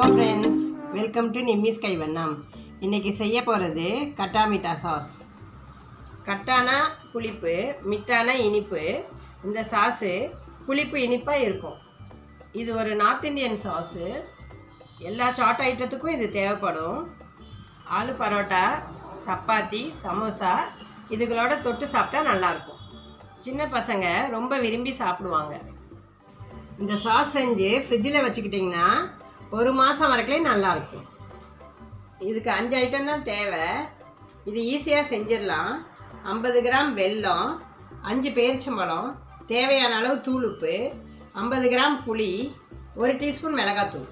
friends welcome to Nimmi's கைவண்ணம் இன்றைக்கி செய்ய போகிறது கட்டா மிட்டா சாஸ் கட்டானா புளிப்பு மிட்டானா இனிப்பு இந்த சாஸு புளிப்பு இனிப்பாக இருக்கும் இது ஒரு நார்த் இந்தியன் சாஸு எல்லா சாட் ஐட்டத்துக்கும் இது தேவைப்படும் ஆலு பரோட்டா சப்பாத்தி சமோசா இதுகளோட தொட்டு சாப்பிட்டா நல்லாயிருக்கும் சின்ன பசங்க ரொம்ப விரும்பி சாப்பிடுவாங்க இந்த சாஸ் செஞ்சு ஃப்ரிட்ஜில் வச்சுக்கிட்டிங்கன்னா ஒரு மாதம் வரைக்கும் நல்லாயிருக்கும் இதுக்கு அஞ்சு ஐட்டம் தான் தேவை இது ஈஸியாக செஞ்சிடலாம் ஐம்பது கிராம் வெல்லம் அஞ்சு பேரிச்சம்பழம் தேவையான அளவு தூளுப்பு ஐம்பது கிராம் புளி ஒரு டீஸ்பூன் மிளகாத்தூள்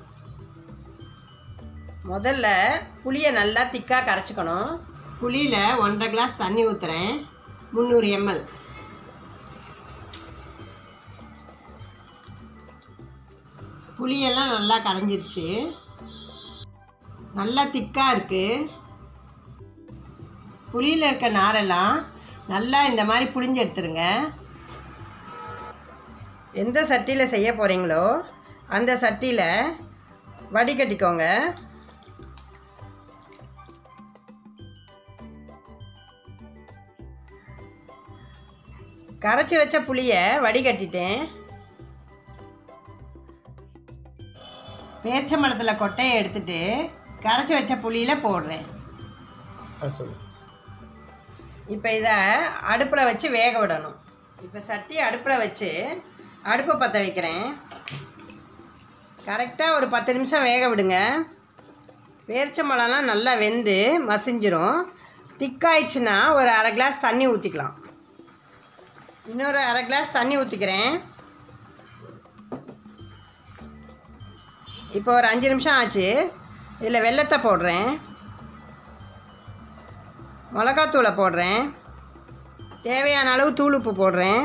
முதல்ல புளியை நல்லா திக்காக கரைச்சிக்கணும் புளியில் ஒன்றரை கிளாஸ் தண்ணி ஊற்றுறேன் முந்நூறு எம்எல் புளியெல்லாம் நல்லா கரைஞ்சிருச்சு நல்லா திக்காக இருக்குது புளியில் இருக்க நாரெல்லாம் நல்லா இந்த மாதிரி புளிஞ்சு எடுத்துருங்க எந்த சட்டியில் செய்ய போகிறீங்களோ அந்த சட்டியில் வடிகட்டிக்கோங்க கரைச்சி வச்ச புளியை வடிகட்டிட்டேன் பேரிச்சம்பழத்தில் கொட்டையை எடுத்துட்டு கரைச்சி வச்ச புளியில் போடுறேன் அது சொல்லு இப்போ இதை அடுப்பில் வச்சு வேக விடணும் இப்போ சட்டி அடுப்பில் வச்சு அடுப்பை பற்ற வைக்கிறேன் கரெக்டாக ஒரு பத்து நிமிஷம் வேக விடுங்க பேரிச்சம்பழம்லாம் நல்லா வெந்து மசிஞ்சிரும் திக்காயிடுச்சுன்னா ஒரு அரை கிளாஸ் தண்ணி ஊற்றிக்கலாம் இன்னொரு அரை கிளாஸ் தண்ணி ஊற்றிக்கிறேன் இப்போ ஒரு அஞ்சு நிமிஷம் ஆச்சு இதில் வெல்லத்தை போடுறேன் மிளகாத்தூளை போடுறேன் தேவையான அளவு தூள் உப்பு போடுறேன்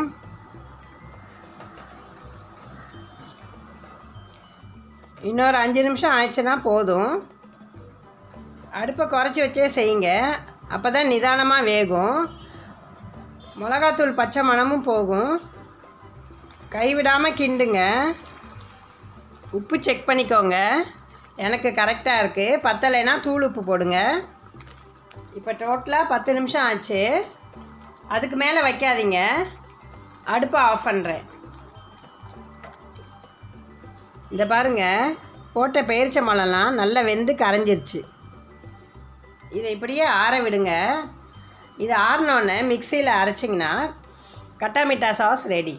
இன்னொரு அஞ்சு நிமிஷம் ஆயிடுச்சுன்னா போதும் அடுப்பை குறைச்சி வச்சே செய்யுங்க அப்போ தான் நிதானமாக வேகும் மிளகாத்தூள் பச்சை மணமும் போகும் கைவிடாமல் கிண்டுங்க உப்பு செக் பண்ணிக்கோங்க எனக்கு கரெக்டாக இருக்குது பத்தலைன்னா தூள் உப்பு போடுங்க இப்போ டோட்டலாக பத்து நிமிஷம் ஆச்சு அதுக்கு மேலே வைக்காதீங்க அடுப்பை ஆஃப் பண்ணுறேன் இந்த பாருங்க போட்ட பேரிச்சம்பழம்லாம் நல்லா வெந்து கரைஞ்சிருச்சு இதை இப்படியே ஆற விடுங்க இது ஆறினோடனே மிக்சியில் அரைச்சிங்கன்னா khatta mitha sauce ready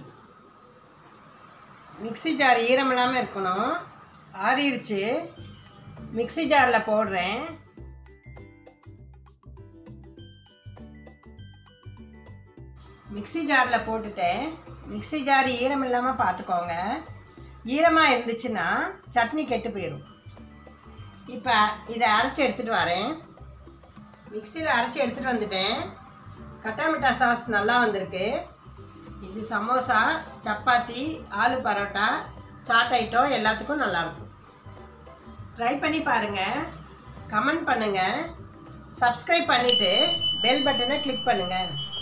mixie jar ஈரம் இல்லாமல் இருக்கணும் ஆறிடுச்சு மிக்ஸி ஜாரில் போடுறேன் மிக்ஸி ஜாரில் போட்டுட்டேன் மிக்ஸி ஜார் ஈரம் இல்லாமல் பார்த்துக்கோங்க ஈரமாக இருந்துச்சுன்னா சட்னி கெட்டு போயிடும் இப்போ இதை அரைச்சி எடுத்துகிட்டு வரேன் மிக்சியில் அரைச்சி எடுத்துகிட்டு வந்துட்டேன் கட்டா மிட்டா சாஸ் நல்லா வந்திருக்கு இது சமோசா சப்பாத்தி ஆலு பரோட்டா சாட் ஐட்டம் எல்லாத்துக்கும் நல்லாயிருக்கும் ட்ரை பண்ணி பாருங்கள் கமெண்ட் பண்ணுங்கள் சப்ஸ்கிரைப் பண்ணிவிட்டு பெல் பட்டனை கிளிக் பண்ணுங்கள்